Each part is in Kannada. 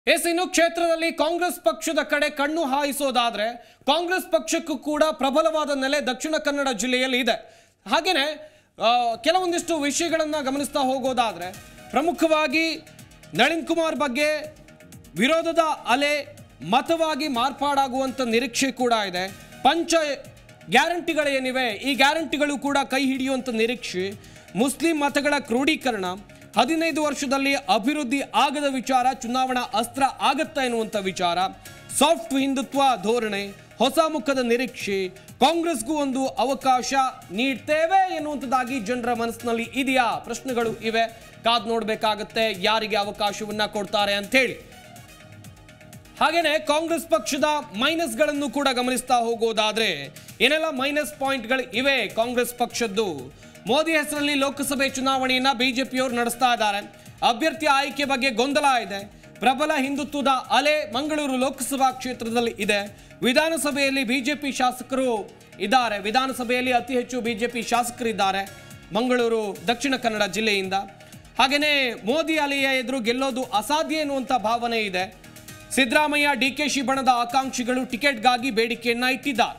ಎಸ್ ಇನ್ನು ಕ್ಷೇತ್ರದಲ್ಲಿ ಕಾಂಗ್ರೆಸ್ ಪಕ್ಷದ ಕಡೆ ಕಣ್ಣು ಹಾಯಿಸೋದಾದ್ರೆ ಕಾಂಗ್ರೆಸ್ ಪಕ್ಷಕ್ಕೂ ಕೂಡ ಪ್ರಬಲವಾದ ನೆಲೆ ದಕ್ಷಿಣ ಕನ್ನಡ ಜಿಲ್ಲೆಯಲ್ಲಿ ಇದೆ ಹಾಗೇನೆ ಆ, ಕೆಲವೊಂದಿಷ್ಟು ವಿಷಯಗಳನ್ನ ಗಮನಿಸ್ತಾ ಹೋಗೋದಾದ್ರೆ ಪ್ರಮುಖವಾಗಿ ನಳಿನ್ ಕುಮಾರ್ ಬಗ್ಗೆ ವಿರೋಧದ ಅಲೆ ಮತವಾಗಿ ಮಾರ್ಪಾಡಾಗುವಂತ ನಿರೀಕ್ಷೆ ಕೂಡ ಇದೆ ಪಂಚ ಗ್ಯಾರಂಟಿಗಳೇನಿವೆ ಈ ಗ್ಯಾರಂಟಿಗಳು ಕೂಡ ಕೈ ಹಿಡಿಯುವಂತ ನಿರೀಕ್ಷೆ ಮುಸ್ಲಿಂ ಮತಗಳ ಕ್ರೋಢೀಕರಣ ಹದಿನೈದು ವರ್ಷದಲ್ಲಿ ಅಭಿವೃದ್ಧಿ ಆಗದ ವಿಚಾರ ಚುನಾವಣಾ ಅಸ್ತ್ರ ಆಗತ್ತಾ ಎನ್ನುವಂಥ ವಿಚಾರ ಸಾಫ್ಟ್ ಹಿಂದುತ್ವ ಧೋರಣೆ ಹೊಸ ಮುಖದ ನಿರೀಕ್ಷೆ ಕಾಂಗ್ರೆಸ್ಗೂ ಒಂದು ಅವಕಾಶ ನೀಡ್ತೇವೆ ಎನ್ನುವಂಥದ್ದಾಗಿ ಜನರ ಮನಸ್ಸಿನಲ್ಲಿ ಇದೆಯಾ ಪ್ರಶ್ನೆಗಳು ಇವೆ ಕಾದ್ ನೋಡ್ಬೇಕಾಗತ್ತೆ ಯಾರಿಗೆ ಅವಕಾಶವನ್ನ ಕೊಡ್ತಾರೆ ಅಂತ ಹೇಳಿ ಹಾಗೇನೆ ಕಾಂಗ್ರೆಸ್ ಪಕ್ಷದ ಮೈನಸ್ಗಳನ್ನು ಕೂಡ ಗಮನಿಸ್ತಾ ಹೋಗೋದಾದ್ರೆ ಏನೆಲ್ಲ ಮೈನಸ್ ಪಾಯಿಂಟ್ಗಳು ಇವೆ ಕಾಂಗ್ರೆಸ್ ಪಕ್ಷದ್ದು ಮೋದಿ ಹೆಸರಲ್ಲಿ ಲೋಕಸಭೆ ಚುನಾವಣೆಯನ್ನ ಬಿಜೆಪಿಯವರು ನಡೆಸ್ತಾ ಇದ್ದಾರೆ ಅಭ್ಯರ್ಥಿ ಆಯ್ಕೆ ಬಗ್ಗೆ ಗೊಂದಲ ಇದೆ ಪ್ರಬಲ ಹಿಂದುತ್ವದ ಅಲೆ ಮಂಗಳೂರು ಲೋಕಸಭಾ ಕ್ಷೇತ್ರದಲ್ಲಿ ಇದೆ ವಿಧಾನಸಭೆಯಲ್ಲಿ ಬಿಜೆಪಿ ಶಾಸಕರು ಇದ್ದಾರೆ ವಿಧಾನಸಭೆಯಲ್ಲಿ ಅತಿ ಹೆಚ್ಚು ಬಿಜೆಪಿ ಶಾಸಕರಿದ್ದಾರೆ ಮಂಗಳೂರು ದಕ್ಷಿಣ ಕನ್ನಡ ಜಿಲ್ಲೆಯಿಂದ ಹಾಗೇನೆ ಮೋದಿ ಅಲೆಯ ಎದುರು ಗೆಲ್ಲೋದು ಅಸಾಧ್ಯ ಎನ್ನುವಂಥ ಭಾವನೆ ಇದೆ ಸಿದ್ದರಾಮಯ್ಯ ಡಿಕೆಶಿ ಬಣದ ಆಕಾಂಕ್ಷಿಗಳು ಟಿಕೆಟ್ಗಾಗಿ ಬೇಡಿಕೆಯನ್ನ ಇಟ್ಟಿದ್ದಾರೆ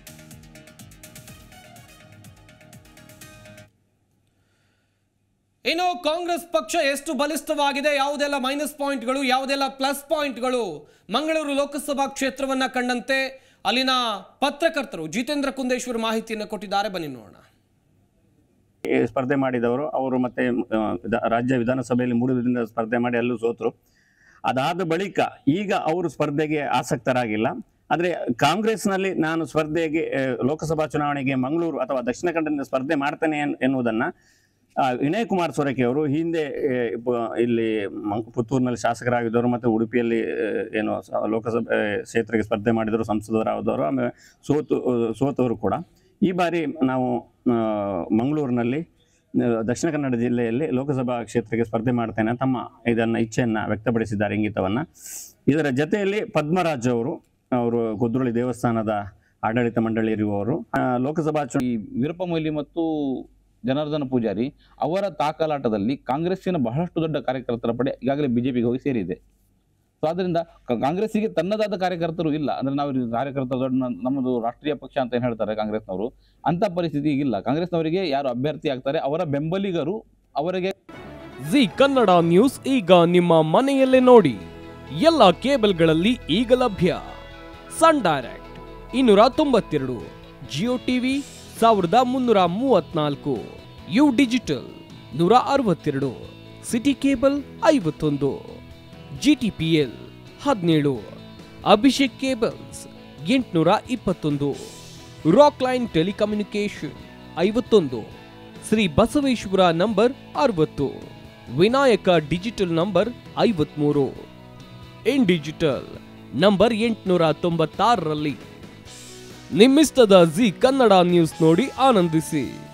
ಇನ್ನು ಕಾಂಗ್ರೆಸ್ ಪಕ್ಷ ಎಷ್ಟು ಬಲಿಷ್ಠವಾಗಿದೆ ಯಾವುದೆಲ್ಲ ಮೈನಸ್ ಪಾಯಿಂಟ್ಗಳು ಯಾವುದೆಲ್ಲ ಪ್ಲಸ್ ಪಾಯಿಂಟ್ಗಳು ಮಂಗಳೂರು ಲೋಕಸಭಾ ಕ್ಷೇತ್ರವನ್ನ ಕಂಡಂತೆ ಅಲ್ಲಿನ ಪತ್ರಕರ್ತರು ಜಿತೇಂದ್ರ ಕುಂದೇಶ್ವರ್ ಮಾಹಿತಿಯನ್ನು ಕೊಟ್ಟಿದ್ದಾರೆ ಬನ್ನಿ ನೋಡೋಣ ಈ ಸ್ಪರ್ಧೆ ಮಾಡಿದವರು ಅವರು ಮತ್ತೆ ಆ, ವಿಧ- ರಾಜ್ಯ ವಿಧಾನಸಭೆಯಲ್ಲಿ ಮೂರು ದಿನದಿಂದ ಸ್ಪರ್ಧೆ ಮಾಡಿ ಅಲ್ಲೂ ಸೋತರು ಅದಾದ ಬಳಿಕ ಈಗ ಅವರು ಸ್ಪರ್ಧೆಗೆ ಆಸಕ್ತರಾಗಿಲ್ಲ ಆದರೆ ಕಾಂಗ್ರೆಸ್ನಲ್ಲಿ ನಾನು ಸ್ಪರ್ಧೆಗೆ ಆ, ಲೋಕಸಭಾ ಚುನಾವಣೆಗೆ ಮಂಗಳೂರು ಅಥವಾ ದಕ್ಷಿಣ ಕನ್ನಡದಿಂದ ಸ್ಪರ್ಧೆ ಮಾಡ್ತೇನೆ ಎನ್- ಎನ್ನುವುದನ್ನ ಆ, ವಿನಯ್ ಕುಮಾರ್ ಸೊರಕೆ ಅವರು ಹಿಂದೆ ಆ, ಪ- ಇಲ್ಲಿ ಮಂ- ಪುತ್ತೂರಿನಲ್ಲಿ ಶಾಸಕರಾಗಿದ್ದವರು ಮತ್ತು ಉಡುಪಿಯಲ್ಲಿ ಆ, ಏನು ಸ- ಲೋಕಸಭೆ ಆ, ಕ್ಷೇತ್ರಕ್ಕೆ ಸ್ಪರ್ಧೆ ಮಾಡಿದರು ಸಂಸದರಾದವರು ಆಮೇಲೆ ಸೋತು ಸೋತವರು ಕೂಡ ಈ ಬಾರಿ ನಾವು ಆ, ಮಂಗಳೂರಿನಲ್ಲಿ ಆ, ದಕ್ಷಿಣ ಕನ್ನಡ ಜಿಲ್ಲೆಯಲ್ಲಿ ಲೋಕಸಭಾ ಕ್ಷೇತ್ರಕ್ಕೆ ಸ್ಪರ್ಧೆ ಮಾಡ್ತೇನೆ ತಮ್ಮ ಇದನ್ನ ಇಚ್ಛೆಯನ್ನ ವ್ಯಕ್ತಪಡಿಸಿದ್ದಾರೆ ಇಂಗಿತವನ್ನ ಇದರ ಜೊತೆಯಲ್ಲಿ ಪದ್ಮರಾಜ್ ಅವರು ಅವರು ಕುದ್ರೋಳಿ ದೇವಸ್ಥಾನದ ಆಡಳಿತ ಮಂಡಳಿ ಇರುವವರು ಆ, ಲೋಕಸಭಾ ಚುನಾವಣೆ ಈ ವೀರಪ್ಪ ಮೊಯ್ಲಿ ಮತ್ತು ಜನಾರ್ದನ ಪೂಜಾರಿ ಅವರ ತಾಕಲಾಟದಲ್ಲಿ ಕಾಂಗ್ರೆಸ್ಸಿನ ಬಹಳಷ್ಟು ದೊಡ್ಡ ಕಾರ್ಯಕರ್ತರ ಪಡೆ ಈಗಾಗಲೇ ಬಿಜೆಪಿಗೆ ಹೋಗಿ ಸೇರಿದೆ ಸೊ ಆದ್ದರಿಂದ ಕ- ಕಾಂಗ್ರೆಸ್ಸಿಗೆ ತನ್ನದಾದ ಕಾರ್ಯಕರ್ತರು ಇಲ್ಲ ಅಂದ್ರೆ ನಾವು ಇಲ್ಲಿ ಕಾರ್ಯಕರ್ತರು ದೊಡ್ಡ ನ- ನಮ್ಮದು ರಾಷ್ಟ್ರೀಯ ಪಕ್ಷ ಅಂತ ಏನು ಹೇಳ್ತಾರೆ ಕಾಂಗ್ರೆಸ್ನವರು ಅಂತ ಪರಿಸ್ಥಿತಿ ಈಗಿಲ್ಲ ಕಾಂಗ್ರೆಸ್ನವರಿಗೆ ಯಾರು ಅಭ್ಯರ್ಥಿ ಆಗ್ತಾರೆ ಅವರ ಬೆಂಬಲಿಗರು ಅವರಿಗೆ ಜಿ ಕನ್ನಡ ನ್ಯೂಸ್ ಈಗ ನಿಮ್ಮ ಮನೆಯಲ್ಲೇ ನೋಡಿ ಎಲ್ಲ ಕೇಬಲ್ಗಳಲ್ಲಿ ಈಗ ಲಭ್ಯ ಸನ್ ಡೈರೆಕ್ಟ್ ಇನ್ನೂರ ತೊಂಬತ್ತೆರಡು ಜಿಯೋ ಟಿವಿ ಸಾವಿರದ ಮುನ್ನೂರ ಮೂವತ್ನಾಲ್ಕು ಯು ಡಿಜಿಟಲ್ ನೂರ ಅರವತ್ತೆರಡು ಸಿಟಿ ಕೇಬಲ್ ಐವತ್ತೊಂದು ಜಿ ಟಿ ಪಿ ಎಲ್ ಹದಿನೇಳು ಅಭಿಷೇಕ್ ಕೇಬಲ್ಸ್ ಎಂಟುನೂರ ಇಪ್ಪತ್ತೊಂದು ರಾಕ್ ಲೈನ್ ಟೆಲಿಕಮ್ಯುನಿಕೇಶನ್ ಐವತ್ತೊಂದು ಶ್ರೀ ಬಸವೇಶ್ವರ ನಂಬರ್ ಅರವತ್ತು ವಿನಾಯಕ ಡಿಜಿಟಲ್ ನಂಬರ್ ಐವತ್ಮೂರು ಇನ್ ಡಿಜಿಟಲ್ ನಂಬರ್ ಎಂಟುನೂರ ತೊಂಬತ್ತಾರರಲ್ಲಿ ನಿಮ್ಮಿಸ್ತದ ಜಿ ಕನ್ನಡ ನ್ಯೂಸ್ ನೋಡಿ ಆನಂದಿಸಿ